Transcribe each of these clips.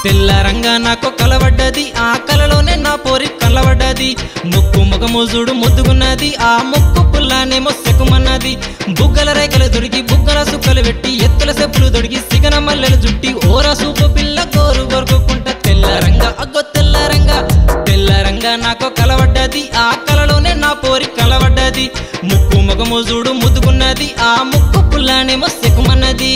తెల్లారంగా నాకు కలవడ్డది ఆ కలలోనే నా పోరి కలవడ్డది ముక్కు ముఖము చూడు ముద్దుగున్నది ఆ ముక్కు పుల్లానేమో సెకుమన్నది బుగ్గల రేఖలు దొరికి బుగ్గల సుక్కలు పెట్టి ఎత్తుల చెప్పులు దొరికి సిగన మల్లెలు జుట్టి ఓర సూపు పిల్ల గోరు గొరుకుంట తెల్లారంగా అగ్గో తెల్లారంగా తెల్లారంగా నాకు కలవడ్డది ఆ కలలోనే నా పోరి కలవడ్డది ముక్కు ముఖము చూడు ముద్దుగున్నది ఆ ముక్కు పుల్లానేమో సెకుమన్నది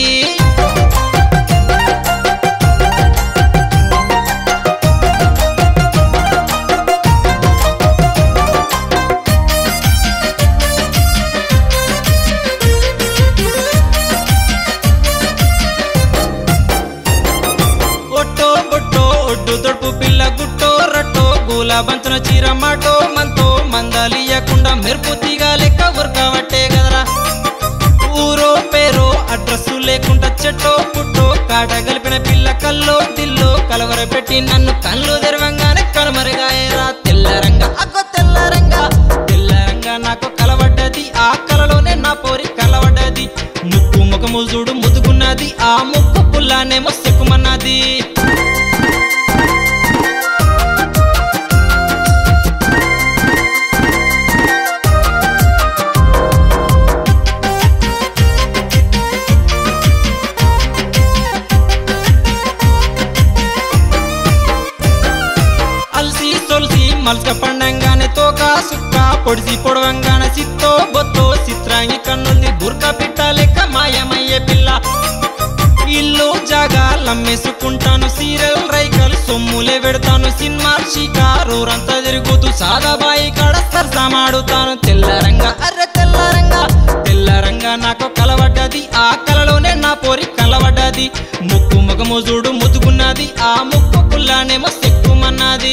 ఒట్టో బొట్టో ఒడ్డు దొడుపు పిల్ల గుట్టో రట్టో గూల బంచన చీర మాటో మంతో మందాలియకుండా మెరుపు తీగ లెక్క ఉరకవట్టే కదరా ఊరో పేరో అడ్రస్ లేకుండా చెట్టో పుట్టో కాట గలిపిన పిల్ల కల్లో దిల్లో కలవర పెట్టి నన్ను కళ్ళు తెరవంగానే కనుమరుగాయరా తెల్లరంగా అగ్గో తెల్లరంగా తెల్లరంగా నాకు కలవడ్డది ఆ కలలోనే నా పోరి కలవడ్డది ముక్కు ముఖము చూడు ముదుగున్నది ఆ ముక్కు పుల్లానేమో సెక్కుమన్నది అల్సి సొల్సి మల్క పండంగానే తోక సుక్క పొడిసి పొడవంగానే సిత్తో బొత్తో చిత్రాంగి కన్నుల్ని బుర్క పిట్ట లెక్క మాయమయ్యే పిల్ల ఇల్లు జాగా లమ్మేసుకుంటాను సీరియల్ రైకల్ సొమ్ములే పెడతాను సినిమా షికారూరంతా తిరుగుతూ సాదాబాయి కాడ సరసమాడుతాను తెల్లరంగా అర్రె తెల్లరంగా తెల్లరంగా నాకు కలవడ్డది ఆ కలలోనే నా పోరి కలవడ్డది ముక్కు ముఖము చూడు ముదుగున్నది ఆ ముక్కు పుల్లానేమో సెక్కుమన్నది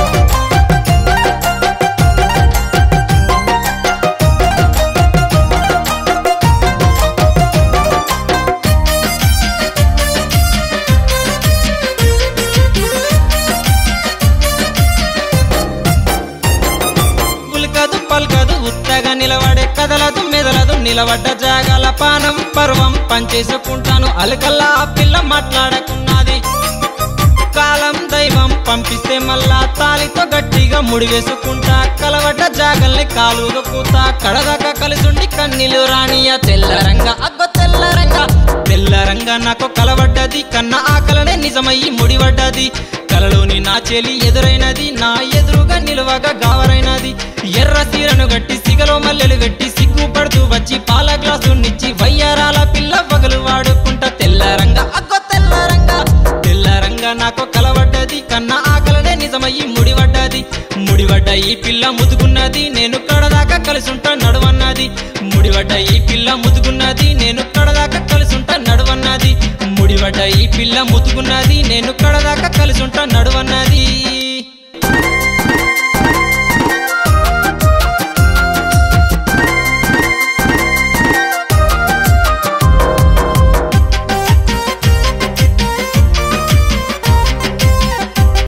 ఉల్కదు పల్కదు ఉత్తగా నిలబడే కదలదు మెదలదు నిలబడ్డ జాగాల పానం పర్వం పంచేసుకుంటాను అలకల్లా ఆ పిల్ల మాట్లాడకున్నది కాలం దైవం పంపిస్తే మళ్ళా తాలితో గట్టిగా ముడివేసుకుంటా కలవడ్డ జాగల్ని కాలుగా కూతా కడదాకా కలిసుండి కన్నీలు రానియ తెల్లరంగా అగ్గో తెల్లరంగా తెల్లరంగా నాకు కలవడ్డది కన్న ఆకలనే నిజమయ్యి ముడివడ్డది కలలోని నా చెలి ఎదురైనది నా ఎదురుగా నిలువగా గావరైనది ఎర్ర సీరను గట్టి సిగలో మల్లెలు గట్టి సిగ్గుపడుతూ వచ్చి పాల గ్లాసు నిచ్చి వయ్యారాల పిల్ల పగలు వాడుకుంటా తెల్లరంగా అగ్గో తెల్లరంగా తెల్లరంగా నాకు కలవడ్డది కన్న ఆకలనే నిజమయ్యి ముడివడ్డది ముడివడ్డ ఈ పిల్ల ముదుగున్నది నేను కడదాకా కలిసుంటా నడువన్నది ముడివడ్డ ఈ పిల్ల ముదుగున్నది నేను కడదాకా కలిసుంటా నడువన్నది ముడివడ్డ ఈ పిల్ల ముదుగున్నది నేను కడదాకా కలిసుంటా నడువన్నది